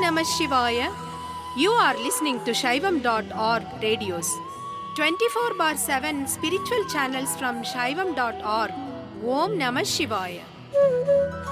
Namah Shivaya. You are listening to Shaivam.org radios. 24 bar 7 spiritual channels from Shaivam.org. Om Namah Shivaya.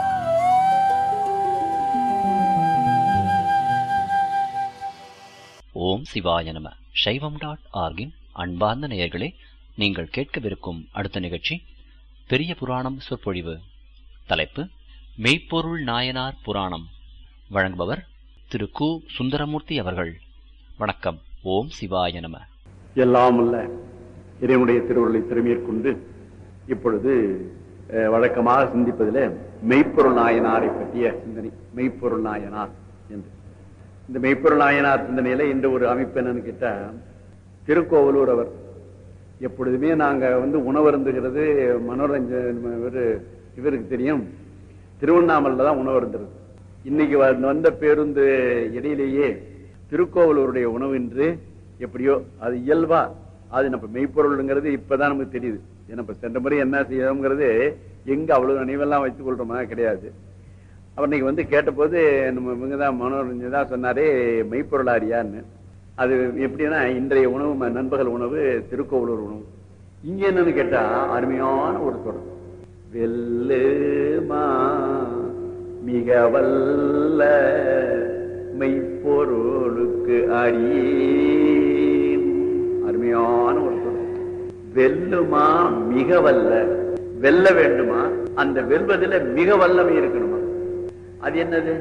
ஓம் சிவாய நம சைவம் dot ஆர்கின் அன்பார்ந்த நேயர்களே நீங்கள் கேட்கவிருக்கும் அடுத்த நிகழ்ச்சி பெரிய புராணம் சொற்பொழிவு தலைப்பு மெய்ப்பொருள் நாயனார் புராணம் வழங்குபவர் திரு கு சுந்தரமூர்த்தி அவர்கள் வணக்கம் ஓம் சிவாய நம எல்லாம் அல்ல இறைவனுடைய திருவுருளை திறமையற்கொண்டு இப்பொழுது அஹ், வழக்கமாக சிந்திப்பதில் மெய்ப்பொருள் நாயனாரை பற்றிய சிந்தனை மெய்ப்பொருள் நாயனார் என்று இந்த மெய்ப்பொருள் நாயனார் சிந்தனையில இந்த ஒரு அமைப்பு என்னன்னு கேட்டா திருக்கோவலூர் அவர் எப்பொழுதுமே நாங்க வந்து உணவருந்துகிறது மனோரஞ்சன் இவரு இவருக்கு தெரியும் திருவண்ணாமலையில் தான் உணவருந்துறது இன்னைக்கு வ- வந்த பேருந்து இடையிலேயே திருக்கோவலூருடைய உணவு என்று எப்படியோ அது இயல்பா அது நம்ம மெய்ப்பொருள்ங்கிறது இப்பதான் நமக்கு தெரியுது ஏன்னா இப்ப சென்ற முறை என்ன செய்யறோம்ங்கிறது எங்க அவ்வளவு நினைவெல்லாம் வைத்துக் கொள்றோமா கிடையாது அவர் இன்னைக்கு வந்து கேட்டபோது நம்ம இவங்க தான் மனோரஞ்சன் தான் சொன்னாரே மெய்ப்பொருளாரியான்னு அது எப்படின்னா இன்றைய உணவு ம- நண்பகல் உணவு திருக்கோவலூர் உணவு இங்க என்னன்னு கேட்டா அருமையான ஒரு தொடர் வெல்லுமா மிக வல்ல மெய்ப்பொருளுக்கு அடியேன் அருமையான ஒரு தொடர் வெல்லுமா மிக வல்ல வெல்ல வேண்டுமா அந்த வெல்வதில் மிக வல்லமை இருக்கணுமா அது என்னது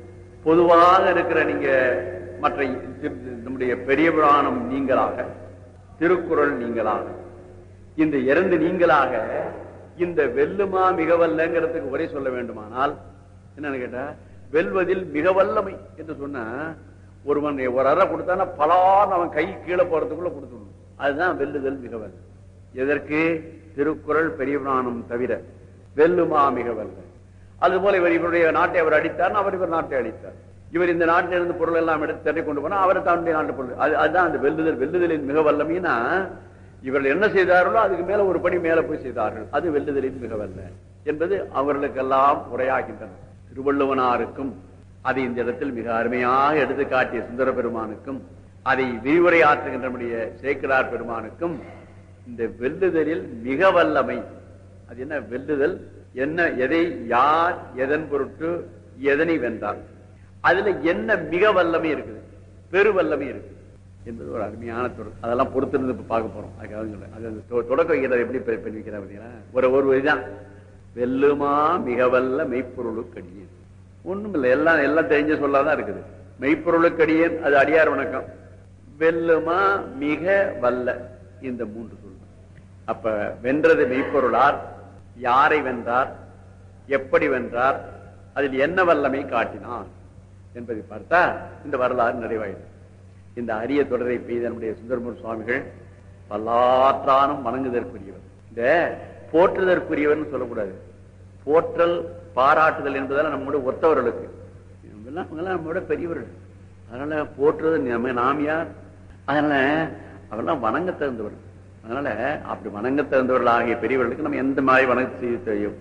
பொதுவாக இருக்கிற நீங்க மற்ற திரு- நம்முடைய பெரிய புராணம் நீங்களாக திருக்குறள் நீங்களாக இந்த இரண்டு நீங்களாக இந்த வெல்லுமா மிக வல்லங்கிறதுக்கு உரை சொல்ல வேண்டுமானால் என்னன்னு கேட்டா வெல்வதில் மிக வல்லமை என்று சொன்னா ஒருவன் ஒரு அறை கொடுத்தானா பலான்னு அவன் கை கீழே போறதுக்குள்ள கொடுத்துடணும் அதுதான் வெல்லுதல் மிக வல்ல எதற்கு திருக்குறள் பெரிய புராணம் தவிர வெல்லுமா மிக வல்ல அதுபோல இவர் இவருடைய நாட்டை அவர் அடித்தார் அவர் இவர் நாட்டை அடித்தார் இவர் இந்த நாட்டிலிருந்து பொருள் எல்லாம் எடுத்து தட்டி கொண்டு போனா அவர் தன்னுடைய நாட்டு பொருள் அது அதுதான் அந்த வெல்லுதல் வெல்லுதலின் மிக வல்லமைனா இவர்கள் என்ன செய்தார்களோ அதுக்கு மேல ஒரு படி மேல போய் செய்தார்கள் அது வெல்லுதலின் மிக வல்ல என்பது அவர்களுக்கெல்லாம் உரையாகின்றன திருவள்ளுவனாருக்கும் அதை இந்த இடத்தில் மிக அருமையாக எடுத்து காட்டிய சுந்தர பெருமானுக்கும் அதை விரிவுரை ஆற்றுகின்ற நம்முடைய சேக்கிரார் பெருமானுக்கும் இந்த வெல்லுதலில் மிக வல்லமை அது என்ன வெல்லுதல் என்ன எதை யார் எதன் பொருட்டு எதனை வென்றார் அதுல என்ன மிக வல்லமை இருக்குது பெரு வல்லமை இருக்குது என்பது ஒரு அருமையான தொடர் அதெல்லாம் பொறுத்திருந்து இப்ப பார்க்க போறோம் அதுக்காக சொல்றேன் அது அந்த தொ- தொடக்க வைக்கிறத எப்படி பெ- பண்ணி வைக்கிறா பார்த்தீங்களா ஒரு ஒரு இதுதான் வெல்லுமா மிக வல்ல மெய்ப்பொருளுக்கடியேன் ஒண்ணும் இல்லை எல்லாம் எல்லாம் தெரிஞ்ச சொல்லாதான் இருக்குது மெய்ப்பொருளுக்கடியேன் அது அடியார் வணக்கம் வெல்லுமா மிக வல்ல இந்த மூன்று சொல் அப்ப வென்றது மெய்ப்பொருளார் யாரை வென்றார் எப்படி வென்றார் அதில் என்ன வல்லமை காட்டினார் என்பதை பார்த்தா இந்த வரலாறு நிறைவாயிடும் இந்த அரிய தொடரை பெய்த நம்முடைய சுந்தரமூர் சுவாமிகள் பல்லாற்றானும் வணங்குதற்குரியவர் இந்த போற்றுதற்குரியவர்னு சொல்லக்கூடாது போற்றல் பாராட்டுதல் என்பதால் நம்முடைய ஒத்தவர்களுக்கு இவங்கெல்லாம் இவங்கெல்லாம் நம்மளோட பெரியவர்கள் அதனால போற்றுறது நம்ம நாம் யார் அதனால அவெல்லாம் வணங்க தகுந்தவர்கள் அதனால அப்படி வணங்க தகுந்தவர்கள் ஆகிய பெரியவர்களுக்கு நம்ம எந்த மாதிரி வணக்கம் செய்ய தெரியும்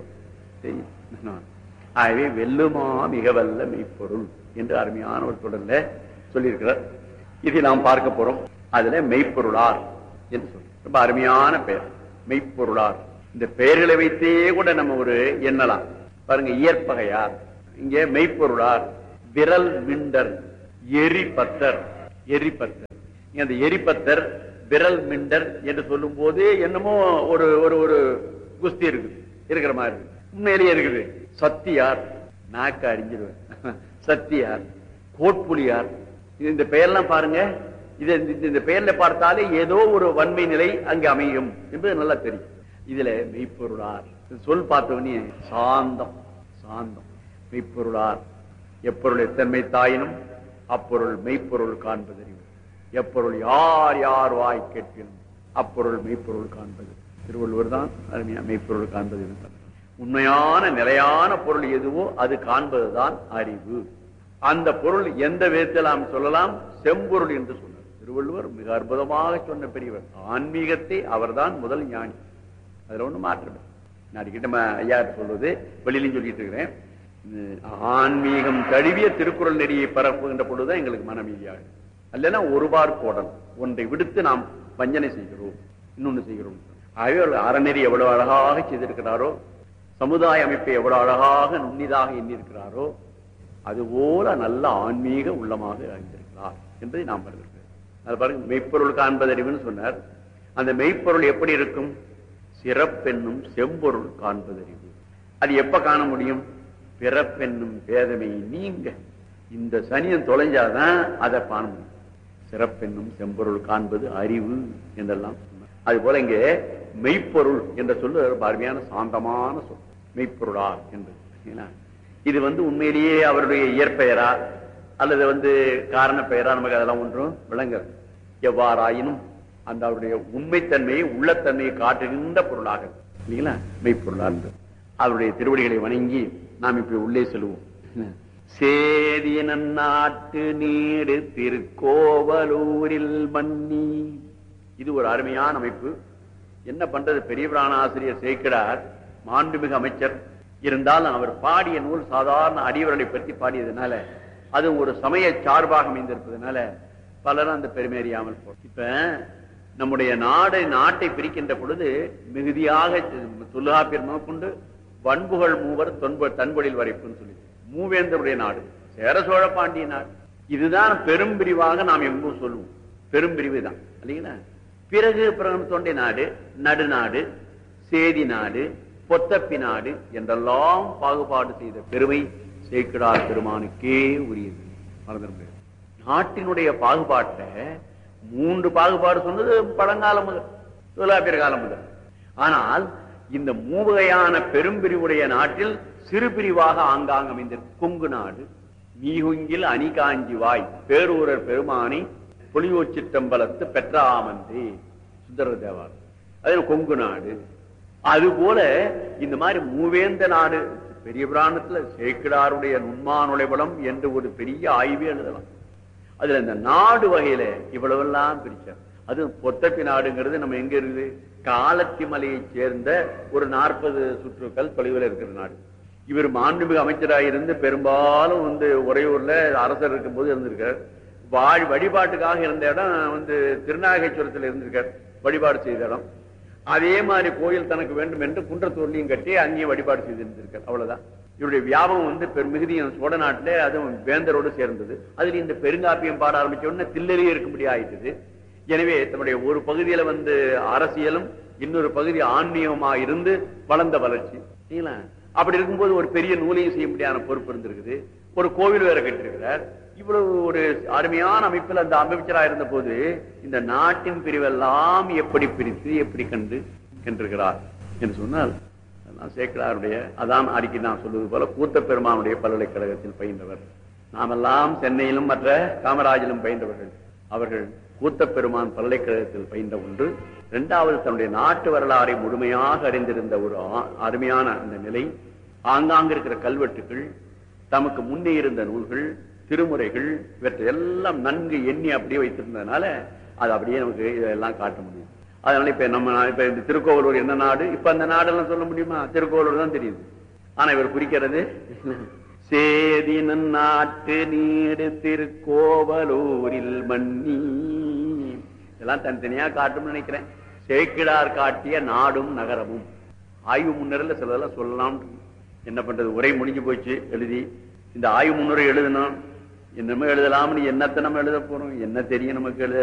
தெரியும் ஆகவே வெல்லுமா மிக வல்ல மெய்ப்பொருள் என்று அருமையான ஒரு தொடர்ல சொல்லியிருக்கிறார் இதை நாம் பார்க்க போறோம் அதுல மெய்ப்பொருளார் என்று சொல்றோம் ரொம்ப அருமையான பெயர் மெய்ப்பொருளார் இந்த பெயர்களை வைத்தே கூட நம்ம ஒரு எண்ணலாம் பாருங்க இயற்பகையார் இங்கே மெய்ப்பொருளார் விரல் மிண்டர் எரிபத்தர் எரிபத்தர் இங்க அந்த எரிபத்தர் விரல் மிண்டர் என்று சொல்லும் போது என்னமோ ஒரு ஒரு ஒரு குஸ்தி இருக்குது இருக்கிற மாதிரி இருக்கு உண்மையிலேயே இருக்குது சத்தியார் நாக்க அறிஞ்சிருவேன் சத்தியார் கோட்புலியார் இது இந்த பெயர்லாம் பாருங்க இது இந்த- இந்த பெயர்ல பார்த்தாலே ஏதோ ஒரு வன்மை நிலை அங்கு அமையும் என்பது நல்லா தெரியும் இதுல மெய்ப்பொருளார் இது சொல் பார்த்தவனே சாந்தம் சாந்தம் மெய்ப்பொருளார் எப்பொருள் எத்தன்மை தாயினும் அப்பொருள் மெய்ப்பொருள் காண்பதறிவு எப்பொருள் யார் யார் வாய் கேட்பினும் அப்பொருள் மெய்ப்பொருள் காண்பது திருவள்ளுவர் தான் அருமையா மெய்ப்பொருள் காண்பது என்றார். உண்மையான நிலையான பொருள் எதுவோ அது காண்பதுதான் அறிவு அந்த பொருள் எந்த விதத்தில் நாம் சொல்லலாம் செம்பொருள் என்று சொன்னார் திருவள்ளுவர் மிக அற்புதமாக சொன்ன பெரியவர் ஆன்மீகத்தை அவர்தான் முதல் ஞானி அதுல ஒண்ணு மாற்றம் இல்லை. நான் அடிக்கடி நம்ம ஐயா சொல்றது வெளியிலையும் சொல்லிட்டு இருக்கிறேன் உம், ஆன்மீகம் தழுவிய திருக்குறள் நெறியை பரப்புகின்ற பொழுதுதான் எங்களுக்கு மனமீதியாக அல்லனா ஒருபார் கோடன் ஒன்றை விடுத்து நாம் வஞ்சனை செய்கிறோம் இன்னொன்னு செய்கிறோம் ஆகவே அவர் அறநெறி எவ்வளவு அழகாக செய்திருக்கிறாரோ சமுதாய அமைப்பை எவ்வளவு அழகாக நுண்ணிதாக எண்ணியிருக்கிறாரோ அதுபோல நல்ல ஆன்மீக உள்ளமாக அறிந்திருக்கிறார் என்பதை நாம் வருகிறோம் அது பாருங்க மெய்ப்பொருள் காண்பதறிவுன்னு சொன்னார் அந்த மெய்ப்பொருள் எப்படி இருக்கும் சிறப்பென்னும் செம்பொருள் காண்பதறிவு அது எப்ப காண முடியும் பிறப்பென்னும் பேதமை நீங்க இந்த சனியன் தொலைஞ்சாதான் அதை காண முடியும் சிறப்பென்னும் செம்பொருள் காண்பது அறிவு என்றெல்லாம் சொன்னார். அது போல இங்கே மெய்ப்பொருள் என்ற சொல்லு ரொம்ப அருமையான சாந்தமான சொல் மெய்ப்பொருளா என்று சரிங்களா? இது வந்து உண்மையிலேயே அவருடைய இயற்பெயரா அல்லது வந்து காரண பெயரா நமக்கு அதெல்லாம் ஒன்றும் விளங்க எவ்வாறாயினும் அந்த அவருடைய உண்மைத்தன்மையை உள்ளத்தன்மையை காட்டுகின்ற பொருளாக இருக்கு. இல்லைங்களா மெய்ப்பொருளா என்று அவருடைய திருவடிகளை வணங்கி நாம் இப்ப உள்ளே செல்வோம் சேதிய நாட்டு நீடு திருக்கோவலூரில் மன்னி இது ஒரு அருமையான அமைப்பு என்ன பண்றது பெரிய பிராண ஆசிரியர் சேர்க்கிறார் மாண்புமிகு அமைச்சர் இருந்தாலும் அவர் பாடிய நூல் சாதாரண அடியவர்களை பற்றி பாடியதுனால அது ஒரு சமய சார்பாக அமைந்திருப்பதனால பலரும் அந்த பெருமை அறியாமல் போ இப்ப நம்முடைய நாடு நாட்டை பிரிக்கின்ற பொழுது மிகுதியாக தொல்காப்பியர் கொண்டு வன்புகள் மூவர் தொன்ப தன்பொழில் வரைப்புன்னு சொல்லி மூவேந்தருடைய நாடு சேர சோழ பாண்டிய நாடு இதுதான் பெரும் பிரிவாக நாம் எங்கும் சொல்லுவோம் பெரும் பிரிவு தான் இல்லைங்களா பிறகு பிறகு தொண்டை நாடு நடுநாடு சேதி நாடு பொத்தப்பி நாடு என்றெல்லாம் பாகுபாடு செய்த பெருமை சேக்கிடார் பெருமானுக்கே உரியது மறந்துட முடியாது. நாட்டினுடைய பாகுபாட்டை மூன்று பாகுபாடு சொன்னது பழங்காலம் முதல் தொழிலாப்பியர் காலம் முதல் ஆனால் இந்த மூவகையான பெரும்பிரிவுடைய நாட்டில் சிறு பிரிவாக ஆங்காங்க அமைந்திருக்கு கொங்கு நாடு மீகுங்கில் அணிகாஞ்சி வாய் பேரூரர் பெருமானி புலியோச்சிற்றம்பலத்து பெற்றாமன்றி சுந்தர தேவார் அது கொங்கு நாடு அது போல இந்த மாதிரி மூவேந்த நாடு பெரிய புராணத்துல சேக்கிடாருடைய நுண்மானுழைவளம் என்று ஒரு பெரிய ஆய்வே எழுதலாம் அதுல இந்த நாடு வகையில இவ்வளவெல்லாம் பிரிச்சார் அது பொத்தப்பி நாடுங்கிறது நம்ம எங்க இருக்குது காலத்தி மலையைச் சேர்ந்த ஒரு நாற்பது சுற்றுக்கள் தொலைவில் இருக்கிற நாடு இவர் மாண்புமிகு அமைச்சராக இருந்து பெரும்பாலும் வந்து உறையூர்ல அரசர் இருக்கும்போது இருந்திருக்கார் வாழ் வழிபாட்டுக்காக இருந்த இடம் வந்து திருநாகேஸ்வரத்தில் இருந்திருக்கார் வழிபாடு செய்த இடம் அதே மாதிரி கோயில் தனக்கு வேண்டும் என்று குன்றத்தூர்லையும் கட்டி அங்கேயும் வழிபாடு செய்திருந்திருக்கார் அவ்வளவுதான் இவருடைய வியாபம் வந்து பெருமிகுதியும் சோழ நாட்டிலே அதுவும் வேந்தரோடு சேர்ந்தது அதுல இந்த பெருங்காப்பியம் பாட ஆரம்பிச்ச உடனே தில்லறியே இருக்கும்படி ஆயிட்டது எனவே தன்னுடைய ஒரு பகுதியில வந்து அரசியலும் இன்னொரு பகுதி ஆன்மீகமா இருந்து வளர்ந்த வளர்ச்சி சரிங்களா அப்படி இருக்கும்போது ஒரு பெரிய நூலையும் செய்ய முடியாத பொறுப்பு இருந்திருக்குது ஒரு கோவில் வேற கட்டிருக்கிறார் இவ்வளவு ஒரு அருமையான அமைப்பில் அந்த அமைச்சராக இருந்த போது இந்த நாட்டின் பிரிவெல்லாம் எப்படி பிரித்து எப்படி கண்டு கண்டிருக்கிறார் என்று சொன்னால் அதெல்லாம் சேக்கலாருடைய அதான் அறிக்கை நான் சொல்வது போல கூத்த பெருமானுடைய பல்கலைக்கழகத்தில் பயின்றவர் நாமெல்லாம் சென்னையிலும் மற்ற காமராஜிலும் பயின்றவர்கள் அவர்கள் கூத்த பெருமான் பல்கலைக்கழகத்தில் பயின்ற ஒன்று இரண்டாவது தன்னுடைய நாட்டு வரலாறை முழுமையாக அறிந்திருந்த ஒரு ஆ- அருமையான அந்த நிலை ஆங்காங்க இருக்கிற கல்வெட்டுகள் தமக்கு முன்னே இருந்த நூல்கள் திருமுறைகள் இவற்றை எல்லாம் நன்கு எண்ணி அப்படியே வைத்திருந்ததுனால அது அப்படியே நமக்கு இதெல்லாம் காட்ட முடியும் அதனால இப்ப நம்ம நா- இப்ப இந்த திருக்கோவலூர் என்ன நாடு இப்ப அந்த நாடெல்லாம் சொல்ல முடியுமா திருக்கோவலூர் தான் தெரியுது ஆனா இவர் குறிக்கிறது சேதி நாட்டு நீடு திருக்கோவலூரில் மன்னி இதெல்லாம் தனித்தனியா காட்டும்னு நினைக்கிறேன் சேக்கிடார் காட்டிய நாடும் நகரமும் ஆய்வு முன்னரில் சிலதெல்லாம் சொல்லலாம் என்ன பண்றது உரை முடிஞ்சு போச்சு எழுதி இந்த ஆய்வு முன்னுரை எழுதணும் என்னமோ எழுதலாம்னு என்னத்தை நம்ம எழுத போறோம் என்ன தெரியும் நமக்கு எழுத